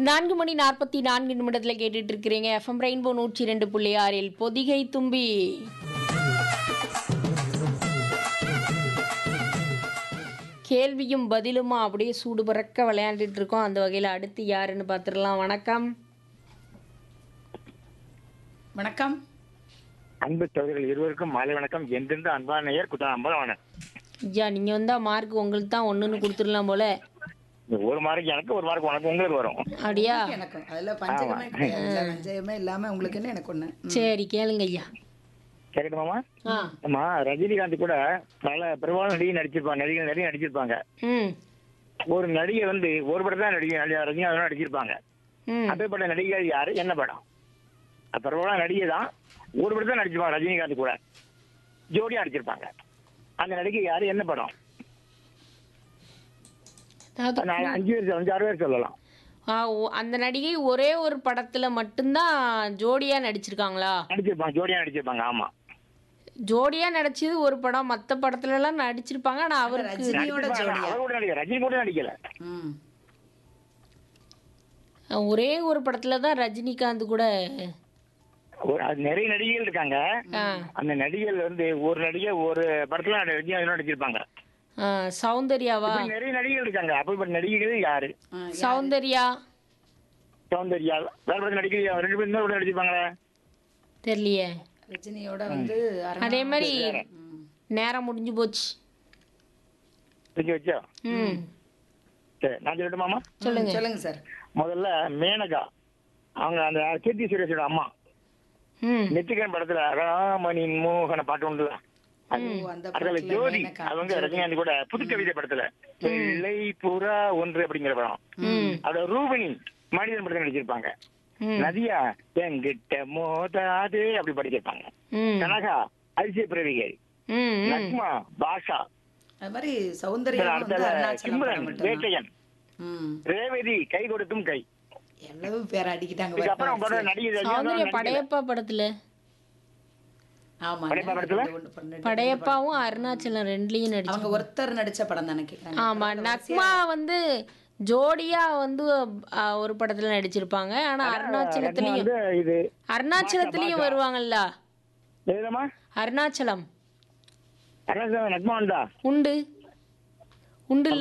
நான்கு மணி நாற்பத்தி நான்கு நிமிடத்தில் கேட்டுட்டு இருக்கிறீங்க எஃப்எம் ரெயின்போ நூற்றி ரெண்டு புள்ளி ஆறில் பொதிகை தும்பி கேள்வியும் பதிலுமா அப்படியே சூடு பறக்க விளையாண்டுட்டு இருக்கோம் அந்த வகையில் அடுத்து யாருன்னு பார்த்துடலாம் வணக்கம் வணக்கம் அன்பு சகோதரர்கள் இருவருக்கும் மாலை வணக்கம் எந்தெந்த அன்பான நேயர் குத்தா அம்பலவாணன் ஐயா நீங்கள் வந்தால் மார்க் உங்களுக்கு தான் ஒன்றுன்னு கொடுத்துடலாம் போல ஒரு மார்க் எனக்கு ஒரு மார்க் உனக்கு உங்களுக்கு வரும் அப்படியா எனக்கும் அதுல பஞ்சகமே கிடையாது இல்ல, பஞ்சகமே இல்லாம உங்களுக்குன்னு எனக்கு ஒண்ணு ம். சரி கேளுங்க ஐயா கேட்கணுமாமா ஆ ஆமா ரஜினிகாந்த் கூட பல பிரபல நடிகை நடிச்சிருப்பாங்க நடிகை நடிகை நடிச்சிருப்பாங்க ம் ஒரு நடிகை வந்து ஒரு படம் தான் நடிகை நடி- ரஜினிகாந்த் நடிச்சிருப்பாங்க ம் அப்பேற்பட்ட நடிகை யாரு என்ன படம் அது பிரபல நடிகை தான் ஒரு படம் தான் நடிச்சிருப்பாங்க ரஜினிகாந்த் கூட ஜோடியா நடிச்சிருப்பாங்க அந்த நடிகை யாரு என்ன படம் அதாவது நான் அஞ்சு பேர் அஞ்சு ஆறு பேர் சொல்லலாம் ஆ, ஓ- அந்த நடிகை ஒரே ஒரு படத்துல மட்டும்தான் ஜோடியா நடிச்சிருக்காங்களா நடிச்சிருப்பாங்க ஜோடியா நடிச்சிருப்பாங்க ஆமா ஜோடியா நடிச்சது ஒரு படம் மத்த படத்துல எல்லாம் நடிச்சிருப்பாங்க ஆனா அவருக்கு ரஜினியோட ஜோடியா அவர் கூட நடிக்கல ரஜினி கூட நடிக்கல ம். ஒரே ஒரு படத்துல தான் ரஜினிகாந்த் கூட ஒரு- அது நிறைய நடிகைகள் இருக்காங்க ஆ, அந்த நடிகைகள் வந்து ஒரு நடிகை ஒரு படத்துல ரஜினி அதனோட நடிச்சிருப்பாங்க ஆ, சௌந்தர்யாவா இப்படி நிறைய நடிகைகள் இருக்காங்க அப்படிப்பட்ட நடிகைகள் யாரு ஆ, யா- சௌந்தர்யா சௌந்தர்யா வேற படத்துல நடிகை ரெண்டு பேரும் இன்னொரு படம் நடிச்சிருப்பாங்களே தெரியலையே ரஜினியோட வந்து அரணா- அதே மாதிரி ம். நேரம் முடிஞ்சு போச்சு செஞ்சு வச்சா ம் சரி நான் சொல்லட்டுமாமா சொல்லுங்க சொல்லுங்க சார் முதல்ல மேனகா அவங்க அந்த கீர்த்தி சுரேஷோட அம்மா ம் நெத்திகன் படத்துல ராமனின் மோகன பாட்டு உண்டு ஓ, அந்த அதுல படத்துல ஜோதி மேனகா. அவங்க ரஜினிகாந்த் கூட புது கவிதை படத்துல வெள்ளை புறா ஒன்று அப்படிங்கிற படம் ம் அதோட ரூபினி மனிதன் படத்துல நடிச்சிருப்பாங்க ம் நதியா என்கிட்ட மோதாது அப்படி படிச்சிருப்பாங்க ம் கனகா அதிசய பிறவிகை ம் ம் நக்மா பாஷா அது மாதிரி சௌந்தர்யா வந்து அடுத்தது அருணாச்சலம் சிம்ரன் படம் மட்டும்தான். வேட்டையன் ம். ரேவதி கை கொடுக்கும் கை எவ்வளவு பேர் அடிக்கிட்டாங்க இதுக்கப்புறம் பாருங்க. படம் நடிகை சௌந்தர்யா ரஜினிகாந்த் நடிக்கல. படையப்பா படத்துல ஆமா படையப்பா படத்துல? ரெண்டு, ஒண்ணு, ரெண்டு. படையப்பாவும் அருணாச்சலம் ரெண்டுலயும் நடிச்சு அவங்க ஒருத்தர் நடிச்ச படம் தானே கேக்குறாங்க ஆமா நக்மா வந்து ஜோடியா வந்து ஆ, ஒரு படத்துல நடிச்சிருப்பாங்க ஆனா ரத்னா அருணாச்சலத்திலயும் வந்து இது அருணாச்சலத்திலயும் வருவாங்கல்ல எதுலமா அருணாச்சலம் நக்மா வந்தா உண்டு உண்டு